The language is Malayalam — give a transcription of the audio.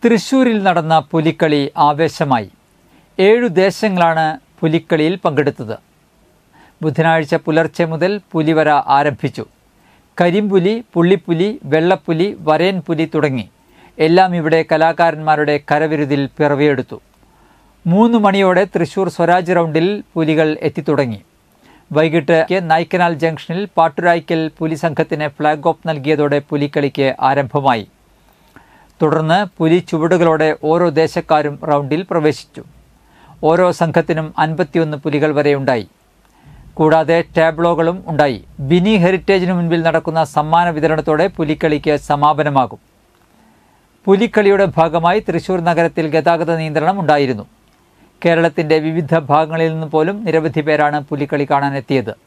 തൃശൂരിൽ നടന്ന പുലിക്കളി ആവേശമായി ഏഴു ദേശങ്ങളാണ് പുലിക്കളിയിൽ പങ്കെടുത്തത് ബുധനാഴ്ച പുലർച്ചെ മുതൽ പുലിവര ആരംഭിച്ചു കരിമ്പുലി പുള്ളിപ്പുലി വെള്ളപ്പുലി വരയൻ പുലി തുടങ്ങി എല്ലാം ഇവിടെ കലാകാരന്മാരുടെ കരവിരുതിൽ പിറവിയെടുത്തു മൂന്ന് മണിയോടെ തൃശൂർ സ്വരാജ് റൗണ്ടിൽ പുലികൾ എത്തിത്തുടങ്ങി വൈകിട്ട് നായ്ക്കനാൽ ജംഗ്ഷനിൽ പാട്ടുരായ്ക്കൽ പുലി സംഘത്തിന് ഫ്ളാഗ് ഓഫ് നൽകിയതോടെ പുലിക്കളിക്ക് ആരംഭമായി തുടർന്ന് പുലി ചുവടുകളോടെ ഓരോ ദേശക്കാരും റൗണ്ടിൽ പ്രവേശിച്ചു ഓരോ സംഘത്തിനും അൻപത്തിയൊന്ന് പുലികൾ വരെയുണ്ടായി കൂടാതെ ടാബ്ലോകളും ഉണ്ടായി ബിനി ഹെറിറ്റേജിന് മുൻപിൽ നടക്കുന്ന സമ്മാന വിതരണത്തോടെ പുലിക്കളിക്ക് സമാപനമാകും പുലിക്കളിയുടെ ഭാഗമായി തൃശൂർ നഗരത്തിൽ ഗതാഗത നിയന്ത്രണം ഉണ്ടായിരുന്നു കേരളത്തിന്റെ വിവിധ ഭാഗങ്ങളിൽ നിന്ന് പോലും നിരവധി പേരാണ് പുലിക്കളി കാണാനെത്തിയത്